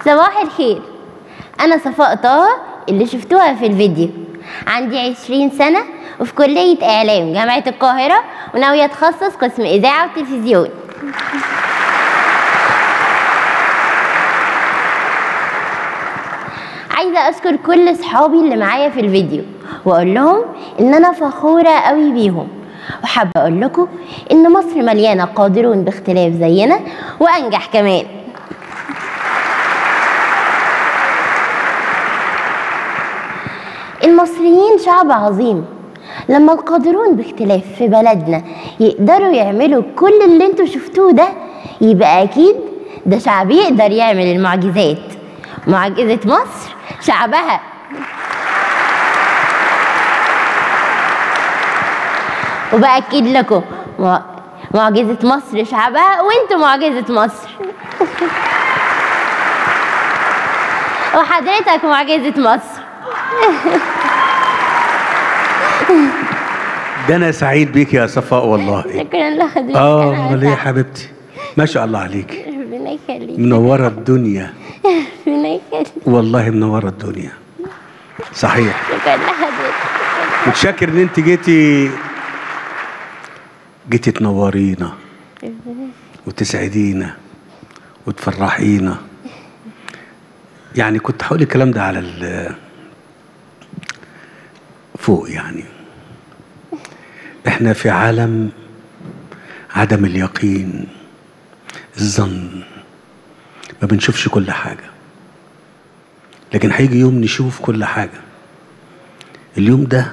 صباح الخير أنا صفاء طه اللي شفتوها في الفيديو عندي عشرين سنة وفي كلية إعلام جامعة القاهرة وناوية أتخصص قسم إذاعة وتلفزيون عايزة أشكر كل صحابي اللي معايا في الفيديو وأقول لهم إن أنا فخورة قوي بيهم وحابة أقول لكم إن مصر مليانة قادرون باختلاف زينا وأنجح كمان المصريين شعب عظيم لما القادرون باختلاف في بلدنا يقدروا يعملوا كل اللي انتوا شفتوه ده يبقى اكيد ده شعب يقدر يعمل المعجزات معجزة مصر شعبها وبأكد لكم مع- معجزة مصر شعبها وانتوا معجزة مصر وحضرتك معجزة مصر ده انا سعيد بيك يا صفاء والله شكرا لحضرتك اه أنا امال ايه يا أسعد. حبيبتي ما شاء الله عليك ربنا يخليك منوره الدنيا ربنا يخليك والله منوره الدنيا صحيح شكرا لحضرتك متشكر ان انت جيتي جيتي تنورينا وتسعدينا وتفرحينا يعني كنت هقول الكلام ده على ال فوق يعني احنا في عالم عدم اليقين الظن ما بنشوفش كل حاجة لكن هيجي يوم نشوف كل حاجة اليوم ده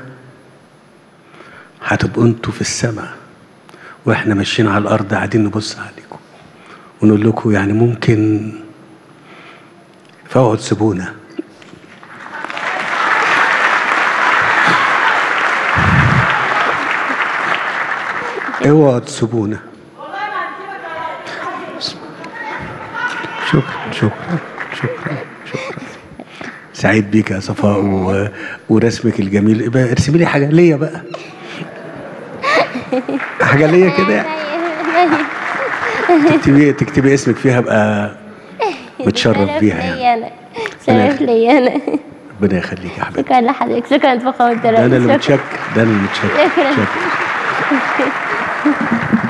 هتبقوا انتوا في السماء واحنا ماشيين على الارض قاعدين نبص عليكم ونقول لكم يعني ممكن فاوعوا تسيبونا اوعوا تسيبونا شكرا شكرا شكرا شكرا سعيد بيك يا صفاء و... ورسمك الجميل بقى ارسمي لي حاجه ليا بقى حاجه ليا كده يعني. تكتبي تكتبي اسمك فيها ابقى متشرف شرف بيها يعني ليا انا شرف ليا انا ربنا يخليك يا حبيبي شكرا لحضرتك شكرا فخامة ده انا اللي الرئيس متشكر ده انا اللي متشكر شكرا متشكر.